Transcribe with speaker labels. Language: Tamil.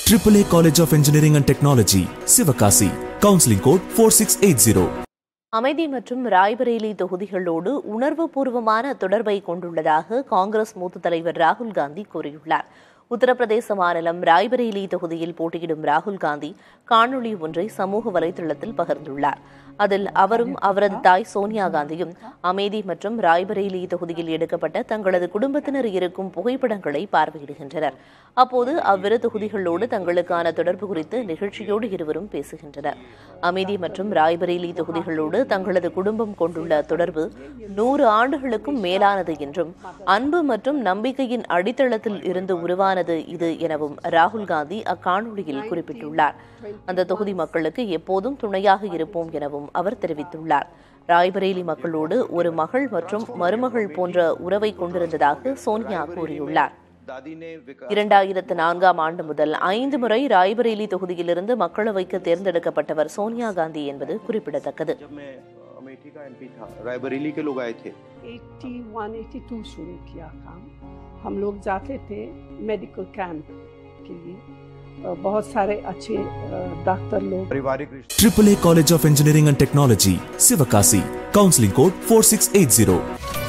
Speaker 1: AAA College of Engineering and Technology, Sivakasi. Counseling code 4680.
Speaker 2: அமைதி மற்றும் ராய்பரேலி தொகுதிகளோடு உணர்வுபூர்வமான தொடர்பை கொண்டுள்ளதாக காங்கிரஸ் மூத்த தலைவர் ராகுல் காந்தி கூறியுள்ளார் உத்தரப்பிரதேச மாநிலம் ராய்பரேலி தொகுதியில் போட்டியிடும் ராகுல் காந்தி காணொளி ஒன்றை சமூக வலைதளத்தில் பகிர்ந்துள்ளார் அதில் அவரும் அவரது தாய் சோனியா காந்தியும் அமேதி மற்றும் ராய்பரேலி தொகுதியில் எடுக்கப்பட்ட தங்களது குடும்பத்தினர் இருக்கும் புகைப்படங்களை பார்வையிடுகின்றனர் அப்போது அவ்விரு தொகுதிகளோடு தங்களுக்கான தொடர்பு குறித்து நிகழ்ச்சியோடு இருவரும் பேசுகின்றனர் அமேதி மற்றும் ராய்பரேலி தொகுதிகளோடு தங்களது குடும்பம் கொண்டுள்ள தொடர்பு நூறு ஆண்டுகளுக்கும் மேலானது என்றும் அன்பு மற்றும் நம்பிக்கையின் அடித்தளத்தில் இருந்து உருவானது இது எனவும் ராகுல் காந்தி அக்காணொளியில் குறிப்பிட்டுள்ளார் அந்த தொகுதி மக்களுக்கு எப்போதும் துணையாக இருப்போம் எனவும் அவர் தெரிவித்துள்ளார் ராய்பரேலி மக்களோடு ஒரு மகள் மற்றும் மருமகள் போன்ற உறவை கொண்டிருந்ததாக சோனியா கூறியுள்ளார் இரண்டாயிரத்து நான்காம் ஆண்டு முதல் ஐந்து முறை ராய்பரேலி தொகுதியிலிருந்து மக்களவைக்கு தேர்ந்தெடுக்கப்பட்டவர் சோனியா காந்தி என்பது குறிப்பிடத்தக்கது
Speaker 3: जब मैं अमेठी का एमपी था रायबरेली के लोग आए थे
Speaker 4: 81 82 शुरू किया काम हम लोग जाते थे मेडिकल कैंप के लिए अ, बहुत सारे अच्छे अ, डॉक्टर लोग
Speaker 3: पारिवारिक रिश्ते
Speaker 1: AAA College of Engineering and Technology, Sivakasi. Counseling code 4680.